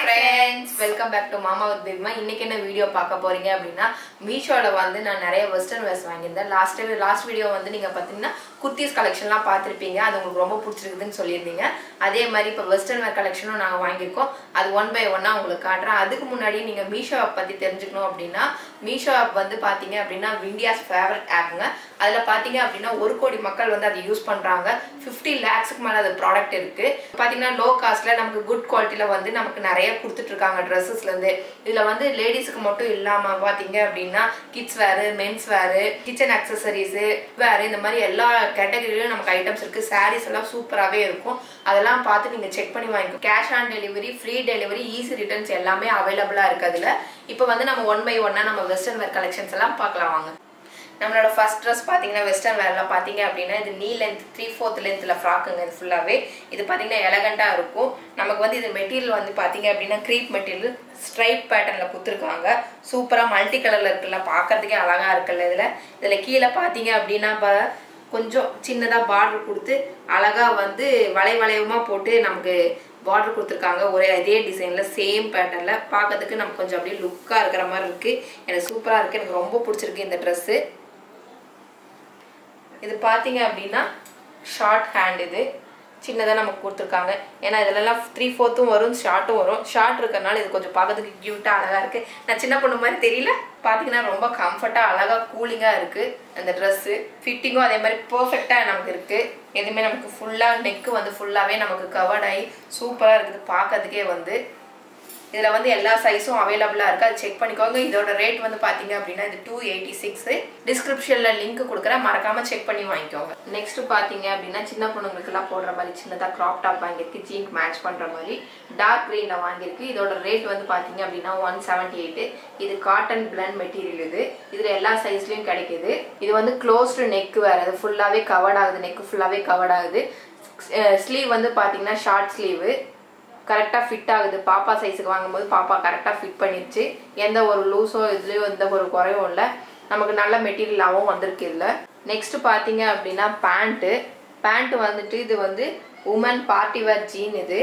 friends welcome back to மாமா with பிக்மா இன்னைக்கு என்ன வீடியோ பார்க்க போறீங்க அப்படின்னா மீஷோல வந்து நான் நிறைய வெஸ்டர்ன் வேர்ஸ் வாங்கியிருந்தேன் லாஸ்ட் லாஸ்ட் வீடியோ வந்து நீங்க பார்த்தீங்கன்னா குர்த்திஸ் கலெக்ஷன்லாம் பார்த்துருப்பீங்க அது உங்களுக்கு ரொம்ப பிடிச்சிருக்குதுன்னு சொல்லியிருந்தீங்க அதே மாதிரி இப்போ வெஸ்டர்ன் வேர் கலெக்ஷனும் நாங்கள் வாங்கியிருக்கோம் அது ஒன் பை ஒன்னாக உங்களுக்கு காட்டுறேன் அதுக்கு முன்னாடி நீங்கள் மீஷோ ஆப் பற்றி தெரிஞ்சுக்கணும் அப்படின்னா மீஷோ ஆப் வந்து பார்த்தீங்க அப்படின்னா இந்தியாஸ் ஃபேவரட் ஆப்புங்க அதில் பார்த்தீங்க அப்படின்னா ஒரு கோடி மக்கள் வந்து அதை யூஸ் பண்ணுறாங்க ஃபிஃப்டி லேக்ஸுக்கு மேலே அது ப்ராடக்ட் இருக்குது பார்த்தீங்கன்னா லோ காஸ்ட்டில் நமக்கு குட் குவாலிட்டியில் வந்து நமக்கு நிறைய கொடுத்துட்ருக்காங்க ட்ரெஸ்ஸஸ்லேருந்து இதில் வந்து லேடிஸுக்கு மட்டும் இல்லாமல் பார்த்தீங்க அப்படின்னா kids wear men's wear kitchen accessories வேறு இந்த மாதிரி எல்லா கேட்டகரியிலும் நமக்கு ஐட்டம்ஸ் இருக்குது சாரீஸ் எல்லாம் சூப்பராகவே இருக்கும் அதெல்லாம் பார்த்து நீங்கள் செக் பண்ணி வாங்கிக்கோ cash on delivery free delivery easy returns எல்லாமே அவைலபிளாக இருக்குது அதில் இப்போ வந்து நம்ம ஒன் பை ஒன்னாக நம்ம வெஸ்டர்ன் வேர் கலெக்ஷன்ஸ் எல்லாம் பார்க்கலாம் வாங்க நம்மளோட ஃபர்ஸ்ட் ட்ரெஸ் பார்த்தீங்கன்னா வெஸ்டர்ன் வேர்லாம் பார்த்தீங்க அப்படின்னா இது நீ லென்த் த்ரீ ஃபோர்த் லென்த்தில் ஃப்ராக்குங்க இது ஃபுல்லாகவே இது பார்த்தீங்கன்னா எலகண்ட்டாக இருக்கும் நமக்கு வந்து இது மெட்டீரியல் வந்து பார்த்தீங்க அப்படின்னா க்ரீப் மெட்டீரியல் ஸ்ட்ரைப் பேட்டர்னில் கொடுத்துருக்காங்க சூப்பராக மல்டி கலரில் இருக்குல்ல பார்க்கறதுக்கே அழகாக இருக்குல்ல இதில் இதில் கீழே பார்த்தீங்க அப்படின்னா இப்போ கொஞ்சம் சின்னதாக பார்டர் கொடுத்து அழகாக வந்து வளை வளையமாக போட்டு நமக்கு பார்டர் கொடுத்துருக்காங்க ஒரே அதே டிசைனில் சேம் பேட்டர்னில் பார்க்கறதுக்கு நமக்கு கொஞ்சம் அப்படியே லுக்காக இருக்கிற மாதிரி இருக்குது எனக்கு சூப்பராக இருக்குது எனக்கு ரொம்ப பிடிச்சிருக்கு இந்த ட்ரெஸ்ஸு இது பார்த்தீங்க அப்படின்னா ஷார்ட் ஹேண்ட் இது சின்னதாக நமக்கு கொடுத்துருக்காங்க ஏன்னா இதுலலாம் த்ரீ ஃபோர்த்தும் வரும் ஷார்ட்டும் வரும் ஷார்ட் இருக்கிறனால இது கொஞ்சம் பார்க்கறதுக்கு க்யூட்டாக அழகாக இருக்குது நான் சின்ன பொண்ணு மாதிரி தெரியல பார்த்தீங்கன்னா ரொம்ப கம்ஃபர்ட்டாக அழகாக கூலிங்காக இருக்குது அந்த ட்ரெஸ்ஸு ஃபிட்டிங்கும் அதே மாதிரி பர்ஃபெக்டாக நமக்கு இருக்குது எதுவுமே நமக்கு ஃபுல்லாக நெக்கு வந்து ஃபுல்லாகவே நமக்கு கவர்ட் ஆகி சூப்பராக இருக்குது பார்க்கறதுக்கே வந்து இதில் வந்து எல்லா சைஸும் அவைலபிளாக இருக்குது அது செக் பண்ணிக்கோங்க இதோட ரேட் வந்து பார்த்தீங்க அப்படின்னா இது டூ எயிட்டி சிக்ஸு டிஸ்கிரிப்ஷனில் லிங்க் கொடுக்குறேன் மறக்காமல் செக் பண்ணி வாங்கிக்கோங்க நெக்ஸ்ட் பார்த்தீங்க அப்படின்னா சின்ன பொண்ணுங்களுக்குலாம் போடுற மாதிரி சின்னதாக க்ராப் டாப் வாங்கியிருக்கு ஜீன்க் மேட்ச் பண்ணுற மாதிரி டார்க் க்ரீனில் வாங்கியிருக்கு இதோட ரேட் வந்து பார்த்தீங்க அப்படின்னா ஒன் செவன்ட்டி எயிட்டு இது காட்டன் பிளண்ட் மெட்டீரியல் இது இதில் எல்லா சைஸ்லையும் கிடைக்குது இது வந்து க்ளோஸ்டு நெக் வேறு அது ஃபுல்லாகவே கவர்ட் ஆகுது நெக் ஃபுல்லாகவே கவர்ட் ஆகுது ஸ்லீவ் வந்து பார்த்தீங்கன்னா ஷார்ட் ஸ்லீவு கரெக்டாக ஃபிட் ஆகுது பாப்பா சைஸுக்கு வாங்கும்போது பாப்பா கரெக்டாக ஃபிட் பண்ணிடுச்சு எந்த ஒரு லூஸோ இதுலேயோ எந்த ஒரு குறையும் இல்லை நமக்கு நல்ல மெட்டீரியலாகவும் வந்திருக்கு இல்லை நெக்ஸ்ட் பார்த்தீங்க அப்படின்னா பேண்ட்டு பேண்ட்டு வந்துட்டு இது வந்து உமன் பார்ட்டி வேர் ஜீன் இது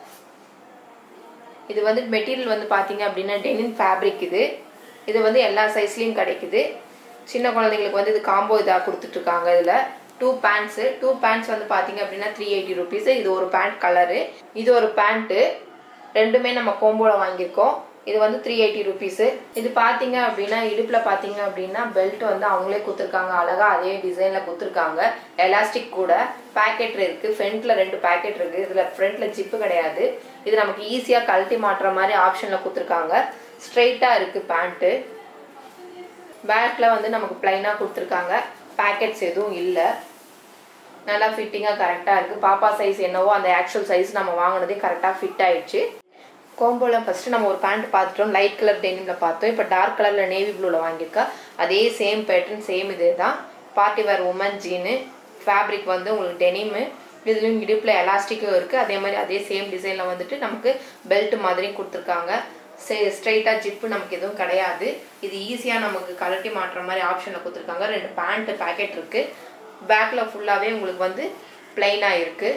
இது வந்து மெட்டீரியல் வந்து பார்த்தீங்க அப்படின்னா டெனின் ஃபேப்ரிக் இது இது வந்து எல்லா சைஸ்லேயும் கிடைக்குது சின்ன குழந்தைங்களுக்கு வந்து இது காம்போ இதாக கொடுத்துட்ருக்காங்க இதில் டூ பேண்ட்ஸு டூ பேண்ட்ஸ் வந்து பார்த்தீங்க அப்படின்னா த்ரீ எயிட்டி ருபீஸு இது ஒரு பேண்ட் கலரு இது ஒரு பேண்ட்டு ரெண்டுமே நம்ம கோம்போவில் வாங்கியிருக்கோம் இது வந்து த்ரீ எயிட்டி ருபீஸு இது பார்த்தீங்க அப்படின்னா இடுப்பில் பார்த்தீங்க அப்படின்னா பெல்ட் வந்து அவங்களே கொடுத்துருக்காங்க அழகாக அதே டிசைனில் கொடுத்துருக்காங்க எலாஸ்டிக் கூட பேக்கெட் இருக்குது ஃப்ரண்ட்டில் ரெண்டு பேக்கெட் இருக்குது இதில் ஃப்ரண்ட்டில் ஜிப்பு கிடையாது இது நமக்கு ஈஸியாக கழட்டி மாட்டுற மாதிரி ஆப்ஷனில் கொடுத்துருக்காங்க ஸ்ட்ரெயிட்டாக இருக்குது பேண்ட்டு பேக்கில் வந்து நமக்கு ப்ளைனாக கொடுத்துருக்காங்க பேக்கெட்ஸ் எதுவும் இல்லை நல்லா ஃபிட்டிங்காக கரெக்டாக இருக்குது பாப்பா சைஸ் என்னவோ அந்த ஆக்சுவல் சைஸ் நம்ம வாங்கினதே கரெக்டாக ஃபிட் ஆயிடுச்சு கோம்போவில் ஃபஸ்ட்டு நம்ம ஒரு பேண்ட் பார்த்துட்டோம் லைட் கலர் டெனிமில் பார்த்தோம் இப்போ டார்க் கலரில் நேவி ப்ளூவில் வாங்கியிருக்கா அதே சேம் பேட்டர்ன் சேம் இதே தான் party wear women jean fabric வந்து உங்களுக்கு டெனிமு இதுலேயும் இடுப்பில் எலாஸ்டிக்கும் இருக்குது அதே மாதிரி அதே சேம் டிசைனில் வந்துட்டு நமக்கு பெல்ட் மாதிரியும் கொடுத்துருக்காங்க சே ஸ்ட்ரைட்டாக ஜிப்பு நமக்கு எதுவும் கிடையாது இது ஈஸியாக நமக்கு கலட்டி மாட்டுற மாதிரி ஆப்ஷனில் கொடுத்துருக்காங்க ரெண்டு பேண்ட்டு பேக்கெட் இருக்குது பேக்கில் ஃபுல்லாகவே உங்களுக்கு வந்து பிளைனாக இருக்குது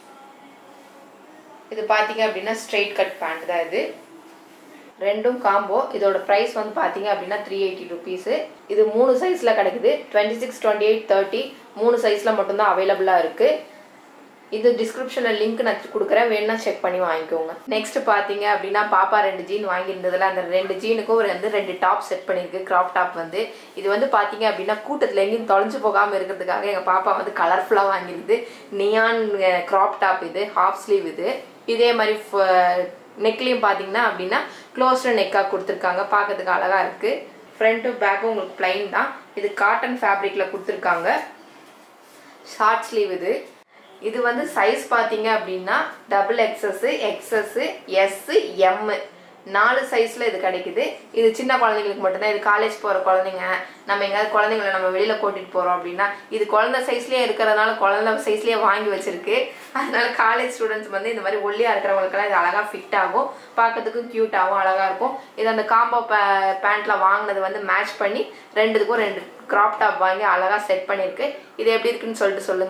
இது பார்த்தீங்க அப்படின்னா ஸ்ட்ரெயிட் கட் பேண்ட் தான் இது ரெண்டும் காம்போ இதோட ப்ரைஸ் வந்து பார்த்தீங்க அப்படின்னா த்ரீ எயிட்டி ருபீஸு இது மூணு சைஸில் கிடைக்குது twenty six twenty eight thirty மூணு சைஸில் மட்டும்தான் அவைலபிளாக இருக்குது இது டிஸ்கிரிப்ஷனில் லிங்க் நான் கொடுக்குறேன் வேணும்னா செக் பண்ணி வாங்கிக்கோங்க நெக்ஸ்ட் பார்த்தீங்க அப்படின்னா பாப்பா ரெண்டு ஜீன் வாங்கியிருந்ததில் அந்த ரெண்டு ஜீனுக்கும் ஒரு வந்து ரெண்டு டாப் செட் பண்ணியிருக்கு கிராப் டாப் வந்து இது வந்து பார்த்தீங்க அப்படின்னா கூட்டத்தில் எங்கேயும் தொலைஞ்சு போகாமல் இருக்கிறதுக்காக எங்கள் பாப்பா வந்து கலர்ஃபுல்லாக வாங்கியிருந்து நியான் கிராப் டாப் இது ஹாஃப் ஸ்லீவ் இது இதே மாதிரி நெக்லேயும் பார்த்தீங்கன்னா அப்படின்னா க்ளோஸ்டு நெக்காக கொடுத்துருக்காங்க பார்க்கறதுக்கு அழகாக இருக்குது ஃப்ரண்ட்டும் பேக்கும் உங்களுக்கு பிளைன் தான் இது காட்டன் ஃபேப்ரிக்கில் கொடுத்துருக்காங்க ஷார்ட் ஸ்லீவ் இது இது வந்து சைஸ் பார்த்தீங்க அப்படின்னா double XS XS S M நாலு சைஸில் இது கிடைக்குது இது சின்ன குழந்தைங்களுக்கு மட்டும்தான் இது காலேஜ் போகிற குழந்தைங்க நம்ம எங்கேயாவது குழந்தைங்கள நம்ம வெளியில் கூட்டிகிட்டு போகிறோம் அப்படின்னா இது குழந்தை சைஸ்லேயே இருக்கிறதுனால குழந்தை சைஸ்லேயே வாங்கி வச்சிருக்கு அதனால காலேஜ் ஸ்டூடெண்ட்ஸ் வந்து இந்த மாதிரி ஒல்லியாக இருக்கிறவங்களுக்கெல்லாம் இது அழகாக ஃபிட் ஆகும் பார்க்கறதுக்கும் க்யூட்டாகவும் அழகாக இருக்கும் இது அந்த காம்போ பே பேண்ட்டில் வாங்கினது வந்து மேட்ச் பண்ணி ரெண்டுத்துக்கும் ரெண்டு கிராப் டாப் வாங்கி அழகாக செட் பண்ணியிருக்கு இது எப்படி இருக்குன்னு சொல்லிட்டு சொல்லுங்கள்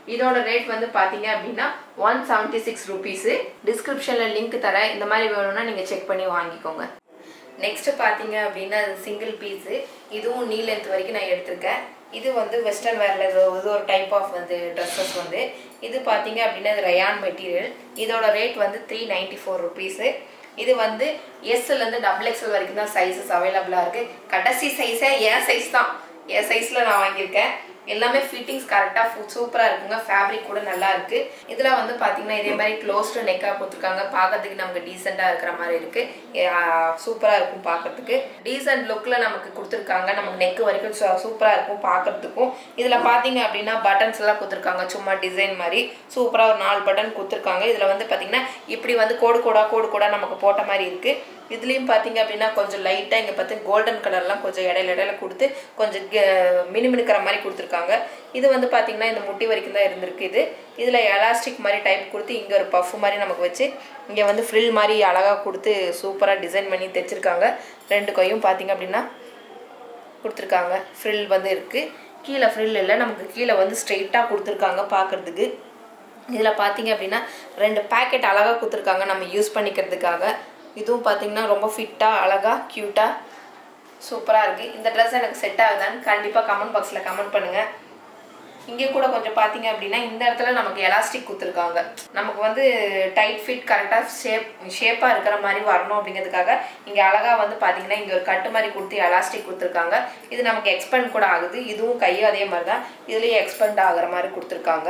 இதோட ரேட் வந்து பார்த்தீங்க அப்படின்னா ஒன் செவன்ட்டி சிக்ஸ் ருபீஸு டிஸ்கிரிப்ஷனில் லிங்க் தரேன் இந்த மாதிரி வேணும்னா நீங்கள் செக் பண்ணி வாங்கிக்கோங்க நெக்ஸ்ட் பார்த்தீங்க அப்படின்னா அது சிங்கிள் பீஸு இதுவும் நீ லென்த் வரைக்கும் நான் எடுத்திருக்கேன் இது வந்து வெஸ்டர்ன் வேரில் இது இது ஒரு டைப் ஆஃப் வந்து ட்ரெஸ்ஸஸ் வந்து இது பார்த்தீங்க அப்படின்னா இது ரயான் மெட்டீரியல் இதோட ரேட் வந்து த்ரீ நைன்டி ஃபோர் ருபீஸு இது வந்து எஸ்லேருந்து டபுள் எக்ஸ்எல் வரைக்கும் தான் சைஸஸ் அவைலபிளாக இருக்குது கடைசி சைஸே என் சைஸ் தான் என் சைஸில் நான் வாங்கியிருக்கேன் எல்லாமே ஃபிட்டிங்ஸ் கரெக்டாக சூப்பராக இருக்குங்க ஃபேப்ரிக் கூட நல்லா இருக்கு இதில் வந்து பார்த்தீங்கன்னா இதே மாதிரி க்ளோஸ்டு நெக்காக கொடுத்துருக்காங்க பார்க்கறதுக்கு நமக்கு டீசெண்டாக இருக்கிற மாதிரி இருக்கு சூப்பராக இருக்கும் பார்க்கறதுக்கு டீசென்ட் லுக்கில் நமக்கு கொடுத்துருக்காங்க நமக்கு நெக் வரைக்கும் சூப்பராக இருக்கும் பார்க்கறதுக்கும் இதில் பார்த்தீங்க அப்படின்னா பட்டன்ஸ் எல்லாம் கொடுத்துருக்காங்க சும்மா டிசைன் மாதிரி சூப்பராக ஒரு நாலு பட்டன் கொடுத்துருக்காங்க இதில் வந்து பார்த்தீங்கன்னா இப்படி வந்து கோடு கோடா கோடு கோடா நமக்கு போட்ட மாதிரி இருக்கு இதுலேயும் பார்த்தீங்க அப்படின்னா கொஞ்சம் லைட்டாக இங்கே பார்த்து கோல்டன் கலர்லாம் கொஞ்சம் இடையில இடையில கொடுத்து கொஞ்சம் மினுமினுக்கிற மாதிரி கொடுத்துருக்காங்க இது வந்து பார்த்தீங்கன்னா இந்த முட்டி வரைக்கும் தான் இருந்திருக்கு இது இதில் எலாஸ்டிக் மாதிரி டைப் கொடுத்து இங்கே ஒரு பஃப் மாதிரி நமக்கு வச்சு இங்கே வந்து ஃப்ரில் மாதிரி அழகாக கொடுத்து சூப்பராக டிசைன் பண்ணி தைச்சிருக்காங்க ரெண்டு கையும் பார்த்தீங்க அப்படின்னா கொடுத்துருக்காங்க ஃப்ரில் வந்து இருக்குது கீழே ஃப்ரில் இல்லை நமக்கு கீழே வந்து ஸ்ட்ரெயிட்டாக கொடுத்துருக்காங்க பார்க்குறதுக்கு இதில் பார்த்தீங்க அப்படின்னா ரெண்டு பேக்கெட் அழகாக கொடுத்துருக்காங்க நம்ம யூஸ் பண்ணிக்கிறதுக்காக இதுவும் பார்த்தீங்கன்னா ரொம்ப ஃபிட்டாக அழகாக க்யூட்டாக சூப்பராக இருக்குது இந்த ட்ரெஸ் எனக்கு செட் ஆகுதான்னு கண்டிப்பாக கமெண்ட் பாக்ஸில் கமெண்ட் பண்ணுங்கள் இங்கே கூட கொஞ்சம் பார்த்தீங்க அப்படின்னா இந்த இடத்துல நமக்கு எலாஸ்டிக் கொடுத்துருக்காங்க நமக்கு வந்து டைட் ஃபிட் கரெக்டாக ஷேப் ஷேப்பாக இருக்கிற மாதிரி வரணும் அப்படிங்கிறதுக்காக இங்கே அழகாக வந்து பார்த்தீங்கன்னா இங்கே ஒரு கட்டு மாதிரி கொடுத்து எலாஸ்டிக் கொடுத்துருக்காங்க இது நமக்கு எக்ஸ்பெண்ட் கூட ஆகுது இதுவும் கையும் அதே மாதிரி தான் இதுலேயும் எக்ஸ்பெண்ட் ஆகிற மாதிரி கொடுத்துருக்காங்க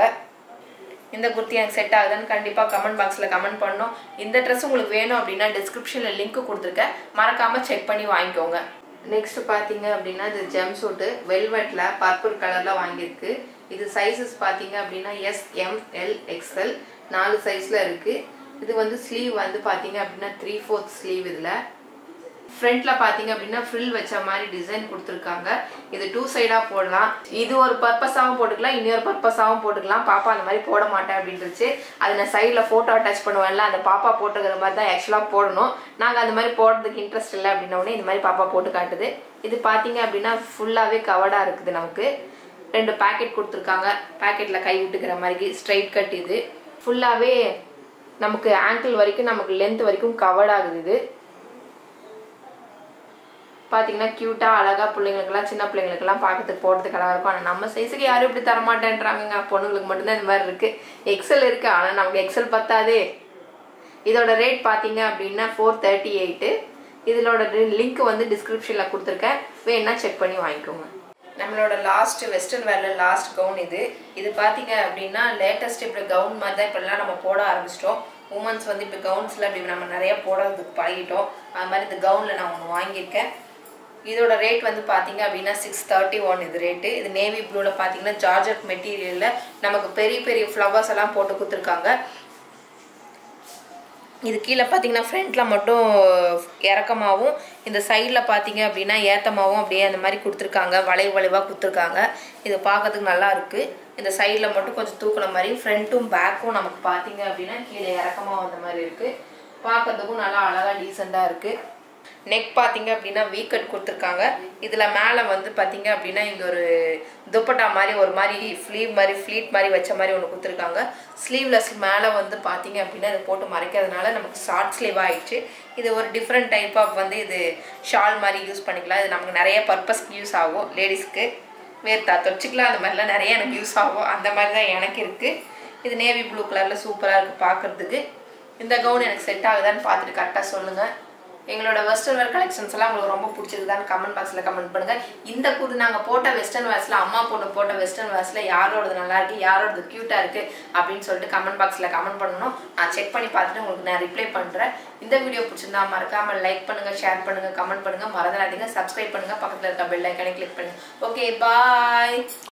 இந்த குர்த்தி எனக்கு செட் ஆகுதுன்னு கண்டிப்பாக கமெண்ட் பாக்ஸில் கமெண்ட் பண்ணணும் இந்த ட்ரெஸ் உங்களுக்கு வேணும் அப்படின்னா டிஸ்கிரிப்ஷனில் லிங்க் கொடுத்துருக்கேன் மறக்காமல் செக் பண்ணி வாங்கிக்கோங்க நெக்ஸ்ட் பார்த்தீங்க அப்படின்னா இது ஜெம் சூட்டு வெல்வெட்டில் பர்பிள் கலரில் வாங்கியிருக்கு இது சைஸஸ் பார்த்தீங்க அப்படின்னா எஸ் எம் எல் எக்ஸ்எல் நாலு சைஸில் இருக்குது இது வந்து ஸ்லீவ் வந்து பார்த்தீங்க அப்படின்னா த்ரீ ஃபோர்த் ஸ்லீவ் இதில் ஃப்ரண்ட்ல பாத்தீங்க அப்படின்னா ஃப்ரில் வச்ச மாதிரி டிசைன் கொடுத்துருக்காங்க இது டூ சைடா போடலாம் இது ஒரு பர்பஸாகவும் போட்டுக்கலாம் இன்னொரு பர்பஸாகவும் போட்டுக்கலாம் பாப்பா அந்த மாதிரி போட மாட்டேன் அப்படின்ட்டுச்சு அது நான் சைடில் ஃபோட்டோ அட்டாச் பண்ணுவேன்ல அந்த பாப்பா போட்டுக்கிற மாதிரி தான் ஆக்சுவலாக போடணும் நாங்கள் அந்த மாதிரி போடுறதுக்கு இன்ட்ரெஸ்ட் இல்லை அப்படின்ன உடனே இந்த மாதிரி பாப்பா போட்டு காட்டுது இது பார்த்தீங்க அப்படின்னா ஃபுல்லாகவே கவர்டாக இருக்குது நமக்கு ரெண்டு பேக்கெட் கொடுத்துருக்காங்க பேக்கெட்டில் கை விட்டுக்கிற மாதிரி ஸ்ட்ரைட் கட் இது ஃபுல்லாகவே நமக்கு ஆங்கிள் வரைக்கும் நமக்கு லென்த் வரைக்கும் கவர்ட் ஆகுது இது பார்த்தீங்கன்னா க்யூட்டாக அழகாக பிள்ளைங்களுக்குலாம் சின்ன பிள்ளைங்களுக்குலாம் பார்க்கறதுக்கு போடுறதுக்கு அழகாக இருக்கும் ஆனால் நம்ம சைஸுக்கு யாரும் இப்படி தரமாட்டேன்றாங்க பொண்ணுங்களுக்கு மட்டும்தான் இந்த மாதிரி இருக்குது எக்ஸல் இருக்குது ஆனால் நமக்கு எக்ஸல் பத்தாதே இதோட ரேட் பார்த்தீங்க அப்படின்னா ஃபோர் தேர்ட்டி எயிட்டு இதோட லிங்க் வந்து டிஸ்கிரிப்ஷனில் கொடுத்துருக்கேன் வேணா செக் பண்ணி வாங்கிக்கோங்க நம்மளோட லாஸ்ட் வெஸ்டர்ன் வேரில் லாஸ்ட் கவுன் இது இது பார்த்தீங்க அப்படின்னா லேட்டஸ்ட் இப்படி கவுன் மாதிரி தான் இப்போல்லாம் நம்ம போட ஆரம்பிச்சிட்டோம் உமன்ஸ் வந்து இப்போ கவுன்ஸில் இப்படி நம்ம நிறைய போடுறதுக்கு பழகிட்டோம் அது மாதிரி இந்த கவுனில் நான் ஒன்று வாங்கியிருக்கேன் இதோட ரேட் வந்து பார்த்தீங்க அப்படின்னா சிக்ஸ் தேர்ட்டி ஒன் இது ரேட்டு இது நேவி ப்ளூவில் பார்த்தீங்கன்னா ஜார்ஜட் மெட்டீரியலில் நமக்கு பெரிய பெரிய ஃப்ளவர்ஸ் எல்லாம் போட்டு கொடுத்துருக்காங்க இது கீழே பார்த்தீங்கன்னா ஃப்ரண்ட்டில் மட்டும் இறக்கமாகவும் இந்த சைடில் பார்த்தீங்க அப்படின்னா ஏத்தமாகவும் அப்படியே அந்த மாதிரி கொடுத்துருக்காங்க வளைவு வளைவாக கொடுத்துருக்காங்க இது பார்க்கறதுக்கு நல்லா இருக்குது இந்த சைடில் மட்டும் கொஞ்சம் தூக்குன மாதிரி ஃப்ரண்ட்டும் பேக்கும் நமக்கு பார்த்தீங்க அப்படின்னா கீழே இறக்கமாக வந்த மாதிரி இருக்குது பார்க்கறதுக்கும் நல்லா அழகாக டீசெண்டாக இருக்குது நெக் பார்த்தீங்க அப்படின்னா வீக்கட் கொடுத்துருக்காங்க இதில் மேலே வந்து பார்த்தீங்க அப்படின்னா இங்கே ஒரு துப்பட்டா மாதிரி ஒரு மாதிரி ஃப்ளீவ் மாதிரி ஃப்ளீட் மாதிரி வச்ச மாதிரி ஒன்று கொடுத்துருக்காங்க ஸ்லீவ்லெஸ் மேலே வந்து பார்த்தீங்க அப்படின்னா இதை போட்டு மறைக்கிறதுனால நமக்கு ஷார்ட் ஸ்லீவ் ஆயிடுச்சு இது ஒரு டிஃப்ரெண்ட் டைப் ஆஃப் வந்து இது ஷால் மாதிரி யூஸ் பண்ணிக்கலாம் இது நமக்கு நிறைய பர்பஸ்க்கு யூஸ் ஆகும் லேடிஸ்க்கு வேர்த்தா தொச்சிக்கலாம் அந்த மாதிரிலாம் நிறைய எனக்கு யூஸ் ஆகும் அந்த மாதிரி தான் எனக்கு இருக்குது இது நேவி ப்ளூ கலரில் சூப்பராக இருக்குது பார்க்குறதுக்கு இந்த கவுன் எனக்கு செட் ஆகுதான்னு பார்த்துட்டு கரெக்டாக சொல்லுங்கள் எங்களோட வெஸ்டர்ன் வேர் கலெக்ஷன்ஸ் எல்லாம் உங்களுக்கு ரொம்ப பிடிச்சிருக்குதான்னு கமெண்ட் பாக்ஸில் கமெண்ட் பண்ணுங்க இந்த கூது நாங்கள் போட்ட வெஸ்டர்ன் வேர்ஸில் அம்மா பொண்ணு போட்ட வெஸ்டர்ன் வேர்ஸில் யாரோடது நல்லா இருக்கு யாரோடது க்யூட்டாக இருக்கு அப்படின்னு சொல்லிட்டு கமெண்ட் பாக்ஸில் கமெண்ட் பண்ணணும் நான் செக் பண்ணி பார்த்துட்டு உங்களுக்கு நான் ரிப்ளை பண்ணுறேன் இந்த வீடியோ பிடிச்சிருந்தா மறக்காம லைக் பண்ணுங்க ஷேர் பண்ணுங்க கமெண்ட் பண்ணுங்க மறந்துடாதீங்க சப்ஸ்கிரைப் பண்ணுங்க பக்கத்தில் இருக்க பெல் ஐக்கானே கிளிக் பண்ணுங்க ஓகே பாய்